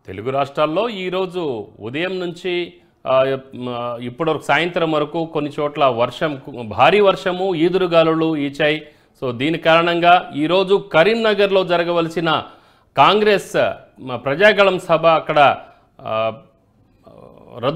తెలుగు రాష్ట్రాల్లో ఈరోజు ఉదయం నుంచి ఆ, మ, ఇప్పటి వరకు సాయంత్రం వరకు కొన్ని చోట్ల వర్షం కు- భారీ వర్షము ఈదురుగాలులు ఈచాయి సో దీని కారణంగా ఈరోజు కరీంనగర్లో జరగవలసిన కాంగ్రెస్ మ, ప్రజాగళం సభ అక్కడ ఆ, రద్దు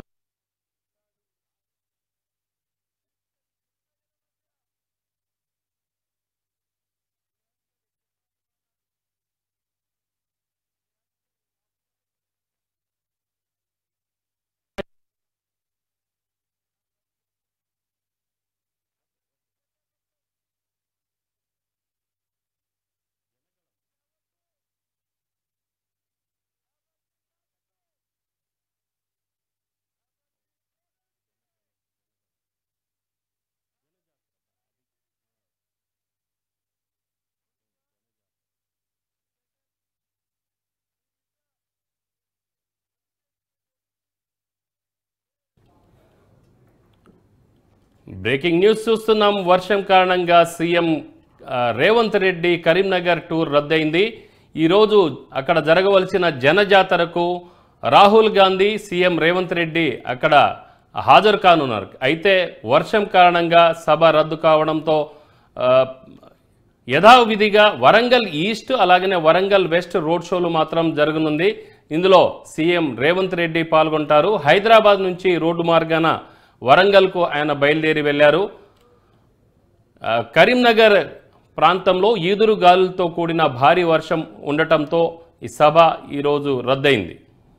బ్రేకింగ్ న్యూస్ చూస్తున్నాం వర్షం కారణంగా సీఎం ఆ, రేవంత్ రెడ్డి కరీంనగర్ టూర్ రద్దయింది ఈరోజు అక్కడ జరగవలసిన జనజాతరకు రాహుల్ గాంధీ సీఎం రేవంత్ రెడ్డి అక్కడ హాజరు కానున్నారు అయితే వర్షం కారణంగా సభ రద్దు కావడంతో ఆ, యథావిధిగా వరంగల్ ఈస్ట్ అలాగనే వరంగల్ వెస్ట్ రోడ్ షోలు మాత్రం జరగనుంది ఇందులో సీఎం రేవంత్ రెడ్డి పాల్గొంటారు హైదరాబాద్ నుంచి రోడ్డు మార్గాన వరంగల్కు ఆయన బయలుదేరి వెళ్ళారు ఆ, కరీంనగర్ ప్రాంతంలో ఈదురు గాలులతో కూడిన భారీ వర్షం ఉండటంతో ఈ సభ ఈరోజు రద్దయింది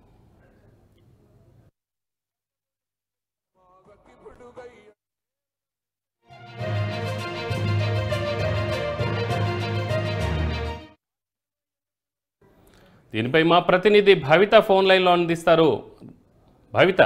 దీనిపై మా ప్రతినిధి భవిత ఫోన్ లైన్లో అందిస్తారు భవిత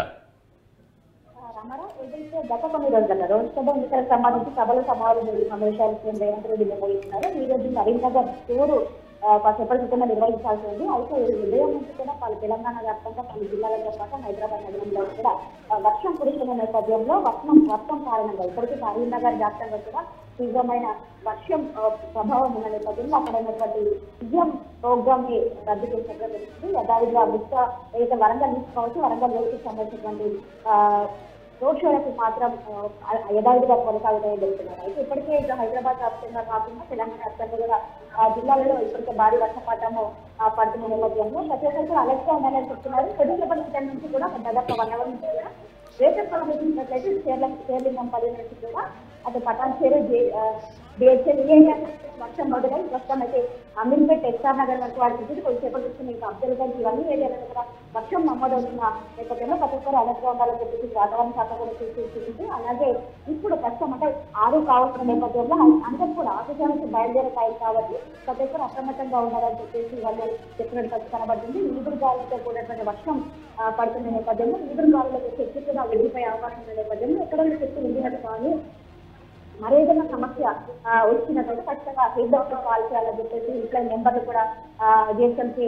రామారావు ఏదైతే గత కొన్ని రోజుల లోక్సభ ఎన్నికలకు సంబంధించి సభలు సమావేశాలు సమావేశాలు సీఎం రేవంత్ రెడ్డి నిర్వహిస్తున్నారు ఈ రోజు కరీంనగర్ టూరు ఆ, కాసేపటి క్రితమే నిర్వహించాల్సి ఉంది అయితే ఈ ఉదయం నుంచి కూడా పలు తెలంగాణ వ్యాప్తంగా పలు జిల్లాలతో పాటు హైదరాబాద్ నగరంలో కూడా ఆ, వర్షం కురుస్తున్న నేపథ్యంలో వర్షం వర్షం కారణంగా ఇప్పటికీ కరీంనగర్ వ్యాప్తంగా కూడా తీవ్రమైన వర్షం ఆ, ప్రభావం ఉన్న నేపథ్యంలో అక్కడ ఉన్నటువంటి సీఎం ప్రోగ్రామ్ ని రద్దు చేసినట్టు తెలుస్తుంది యథావిధిగా మిగతా ఏదైతే వరంగల్ తీసుకోవచ్చు వరంగల్ లోకి సంబంధించినటువంటి ఆ, రోడ్ షోలకు మాత్రం ఆ, యథావిధిగా కొనసాగుతాయని తెలుస్తున్నారు అయితే ఇప్పటికే ఇక హైదరాబాద్ వ్యాప్తంగా కాకుండా తెలంగాణ వ్యాప్తంగా కూడా ఆ జిల్లాలలో ఇప్పటికే భారీ వర్షపాతము ఆ, పడుతున్న నేపథ్యంలో ప్రతి ఒక్కరికి అలర్ట్ గా ఉండాలని చెప్తున్నారు కొద్దిసేపటి క్రితం నుంచి కూడా ఒక దాదాపు వన్ అవర్ నుంచి కూడా రేపటి సంబంధించినట్లయితే కేరళ కేరళం పది నుంచి కూడా అటు పటాన్ చేరు బిహెచ్ఎల్ ఈ ఏరియా వర్షం మొదలై ప్రస్తుతం అయితే అమీర్పేట్ ఎస్ఆర్ నగర్ వరకు వారికి కొద్దిసేపటి నుంచి మీకు అబ్దుల్ గంజ్ ఇవన్నీ ఏరియాలలో కూడా వర్షం నమోదవుతున్న నేపథ్యంలో ప్రతి ఒక్కరు అలర్ట్ గా ఉండాలని చెప్పేసి వాతావరణ శాఖ కూడా సూచిస్తుంది అలాగే ఇప్పుడు ప్రస్తుతం అంటే ఆరు కావాల్సిన నేపథ్యంలో అందరూ కూడా ఆఫీసు నుంచి బయలుదేరతాయి కాబట్టి ప్రతి ఒక్కరు అప్రమత్తంగా ఉండాలని చెప్పేసి వాళ్ళు చెప్పినట్టు కనబడుతుంది ఈదురు గాలులతో కూడినటువంటి వర్షం ఆ, పడుతున్న నేపథ్యంలో ఈదురు గాలులకు చెట్టు కూడా వెళ్ళిపోయే అవకాశం ఉన్న నేపథ్యంలో ఎక్కడ చెట్టు వెళ్ళినట్టు కానీ మరేదైనా సమస్య ఆ, వచ్చినట్లయితే ఖచ్చితంగా హెడ్ ఆఫీస్ కాల్ చేయాలని చెప్పేసి ఇంట్లో నెంబర్లు కూడా జిహెచ్ఎంసీ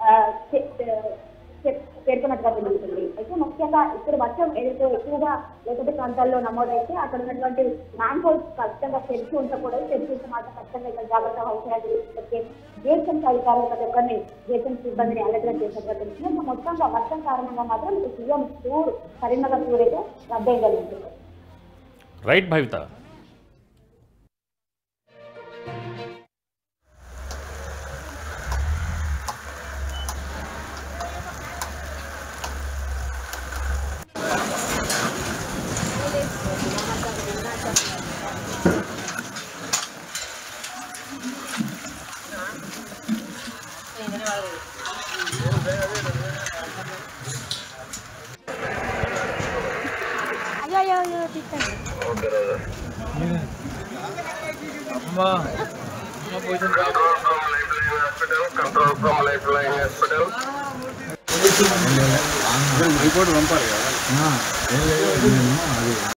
పేర్కొన్నట్టుగా తెలుస్తుంది అయితే ముఖ్యంగా ఇప్పుడు వర్షం ఏదైతే ఎక్కువగా లేకపోతే ప్రాంతాల్లో నమోదైతే అక్కడ ఉన్నటువంటి మ్యాన్ హోల్స్ ఖచ్చితంగా తెరిచి ఉంచకూడదు తెరిచి ఉంటే మాత్రం ఖచ్చితంగా ఇక్కడ జాగ్రత్త వహించాలని చెప్పి జిహెచ్ఎంసీ అధికారులు ప్రతి ఒక్కరిని జిహెచ్ఎంసీ సిబ్బందిని అలర్ట్ చేసినట్టుగా తెలుస్తుంది ఇంకా మొత్తంగా వర్షం కారణంగా మాత్రం ఇప్పుడు సీఎం టూర్ కరీంనగర్ టూర్ అయితే రద్దయ్యగలుగుతుంది రైట్ భవిత అయ్యో అయ్యో అయ్యో తిట్టండి అమ్మా అమ్మ పోయింది control from Lifeline Hospital. Report పంపాలి కదా